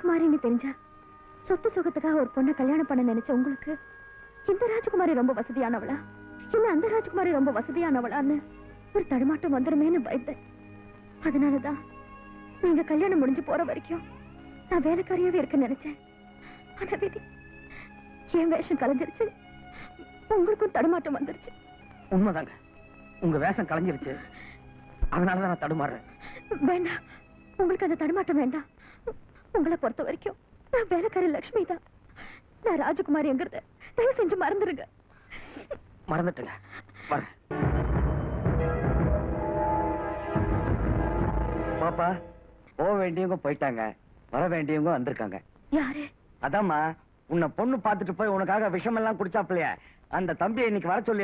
ராஜகுமாரின்னு தெரிஞ்சா சொத்து சுகத்துக்காக ஒரு பொண்ணை கல்யாணம் பண்ண நினைச்ச உங்களுக்கு இந்த ராஜகுமாரி ரொம்ப வசதியானவளா இல்ல அந்த ராஜகுமாரி ரொம்ப வசதியானவளான்னு ஒரு தடுமாட்டம் வந்துருமேன்னு பயந்தேன் அதனாலதான் நீங்க கல்யாணம் முடிஞ்சு போற வரைக்கும் நான் வேலைக்காரியாவே இருக்க நினைச்சேன் ஆனா விதி என் வேஷம் கலைஞ்சிருச்சு உங்களுக்கும் தடுமாட்டம் வந்துருச்சு உண்மைதாங்க உங்க வேஷம் கலைஞ்சிருச்சு அதனாலதான் நான் தடுமாறுறேன் வேண்டாம் உங்களுக்கு அந்த தடுமாட்டம் வேண்டாம் உங்களை பொறுத்த வரைக்கும் நான் வேலைக்காரி லட்சுமி தான் நான் ராஜகுமாரிங்கிறத தயவு செஞ்சு மறந்துருங்க மறந்துட்டுங்க வரேன் பாப்பா போக வேண்டியவங்க போயிட்டாங்க வர வேண்டியவங்க வந்திருக்காங்க யாரு அதாம்மா உன்னை பொண்ணு பார்த்துட்டு போய் உனக்காக விஷமெல்லாம் குடிச்சாப்லையா அந்த தம்பியை இன்னைக்கு வர சொல்லி